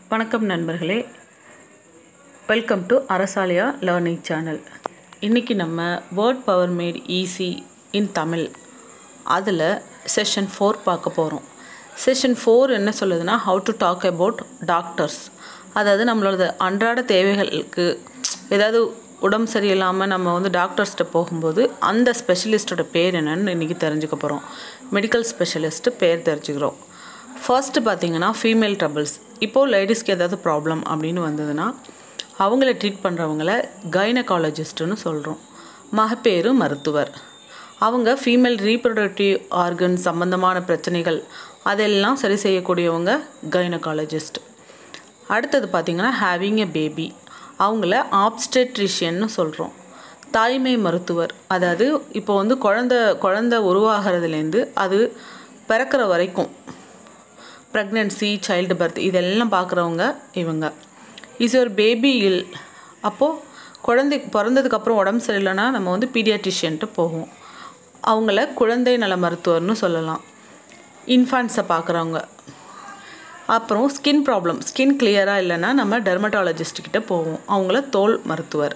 வணக்கம் நண்பர்களே welcome to Arasalaya learning channel இன்றைக்கி நம்ம word power made easy in Tamil அதில் செஷன் ஃபோர் பார்க்க போகிறோம் செஷன் ஃபோர் என்ன சொல்லுதுன்னா how to talk about doctors அதாவது நம்மளோட அன்றாட தேவைகளுக்கு ஏதாவது உடம்பு சரியில்லாமல் நம்ம வந்து டாக்டர்ஸ்கிட்ட போகும்போது அந்த ஸ்பெஷலிஸ்ட்டோட பேர் என்னன்னு இன்றைக்கி தெரிஞ்சுக்க போகிறோம் மெடிக்கல் ஸ்பெஷலிஸ்ட்டு பேர் தெரிஞ்சுக்கிறோம் ஃபர்ஸ்ட்டு பார்த்தீங்கன்னா ஃபீமேல் ட்ரபிள்ஸ் இப்போது லேடிஸ்க்கு ஏதாவது ப்ராப்ளம் அப்படின்னு வந்ததுன்னா அவங்கள ட்ரீட் பண்ணுறவங்கள கைனகாலஜிஸ்ட்டுன்னு சொல்கிறோம் மகப்பேறு மருத்துவர் அவங்க ஃபீமேல் ரீப்ரொடக்டிவ் ஆர்கன் சம்மந்தமான பிரச்சனைகள் அதெல்லாம் சரி செய்யக்கூடியவங்க கைனகாலஜிஸ்ட் அடுத்தது பார்த்திங்கன்னா ஹேவிங் எ பேபி அவங்கள ஆப்ஸ்டெட்ரிஷியன்னு சொல்கிறோம் தாய்மை மருத்துவர் அதாவது இப்போ வந்து குழந்த குழந்த உருவாகிறதுலேருந்து அது பிறக்கிற வரைக்கும் ப்ரெக்னென்சி சைல்டு பர்த் இதெல்லாம் பார்க்குறவங்க இவங்க இஸ் ஒரு பேபி இல் அப்போது குழந்தை பிறந்ததுக்கப்புறம் உடம்பு சரியில்லைன்னா நம்ம வந்து பீடியாட்ரிஷியன்ட்டு போவோம் அவங்கள குழந்தை நல மருத்துவர்னு சொல்லலாம் இன்ஃபான்ஸை பார்க்குறவங்க அப்புறம் ஸ்கின் ப்ராப்ளம் ஸ்கின் கிளியராக இல்லைன்னா நம்ம டெர்மட்டாலஜிஸ்ட் கிட்ட போவோம் அவங்கள தோல் மருத்துவர்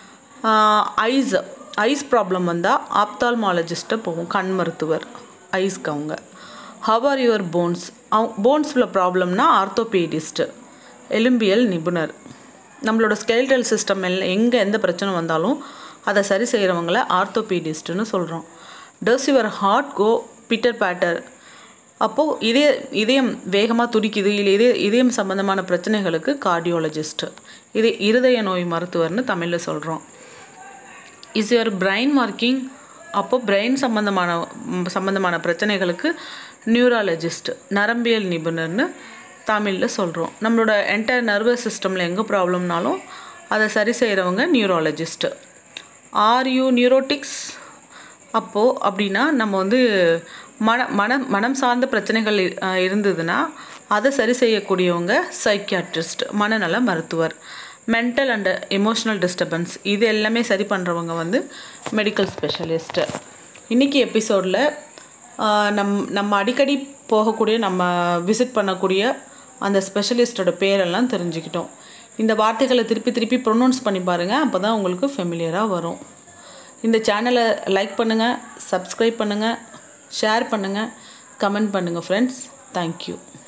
ஐஸ் ஐஸ் ப்ராப்ளம் வந்தால் ஆப்தால்மாலஜிஸ்ட்டை போவோம் கண் மருத்துவர் ஐஸ்க்கு அவங்க ஹவ் ஆர் யுவர் போன்ஸ் அவங்க போன்ஸில் ப்ராப்ளம்னா ஆர்த்தோபீடிஸ்ட்டு எலும்பியல் நிபுணர் நம்மளோட ஸ்கெல்டல் சிஸ்டம் எல்லாம் எங்கே எந்த பிரச்சனை வந்தாலும் அதை சரி செய்கிறவங்கள ஆர்த்தோபீடிஸ்ட்டுன்னு சொல்கிறோம் does your heart go pitter patter அப்போது இதய இதயம் வேகமாக துடிக்குது இல்லை இதய இதயம் சம்மந்தமான பிரச்சனைகளுக்கு கார்டியோலஜிஸ்ட்டு இது இருதய நோய் மருத்துவர்னு தமிழில் சொல்கிறோம் இஸ் யுவர் பிரைன் ஒர்க்கிங் அப்போது பிரெயின் சம்மந்தமான சம்மந்தமான பிரச்சனைகளுக்கு நியூராலஜிஸ்ட் நரம்பியல் நிபுணர்னு தமிழில் சொல்கிறோம் நம்மளோட என்டையர் நர்வஸ் சிஸ்டமில் எங்கே ப்ராப்ளம்னாலும் அதை சரி செய்கிறவங்க நியூராலஜிஸ்ட்டு ஆர் யூ நியூரோட்டிக்ஸ் அப்போது அப்படின்னா நம்ம வந்து மன மனம் மனம் சார்ந்த பிரச்சனைகள் இருந்ததுன்னா அதை சரி செய்யக்கூடியவங்க சைக்கியாட்ரிஸ்ட் மனநல மருத்துவர் மென்டல் அண்ட் எமோஷ்னல் டிஸ்டர்பன்ஸ் இது எல்லாமே சரி பண்ணுறவங்க வந்து மெடிக்கல் ஸ்பெஷலிஸ்ட்டு இன்றைக்கி எபிசோடில் நம் நம்ம அடிக்கடி போகக்கூடிய நம்ம விசிட் பண்ணக்கூடிய அந்த ஸ்பெஷலிஸ்ட்டோட பேரெல்லாம் தெரிஞ்சுக்கிட்டோம் இந்த வார்த்தைகளை திருப்பி திருப்பி ப்ரொனவுன்ஸ் பண்ணி பாருங்கள் அப்போ தான் உங்களுக்கு ஃபெமிலியராக வரும் இந்த சேனலை லைக் பண்ணுங்கள் சப்ஸ்கிரைப் பண்ணுங்கள் ஷேர் பண்ணுங்கள் கமெண்ட் பண்ணுங்கள் ஃப்ரெண்ட்ஸ் தேங்க்யூ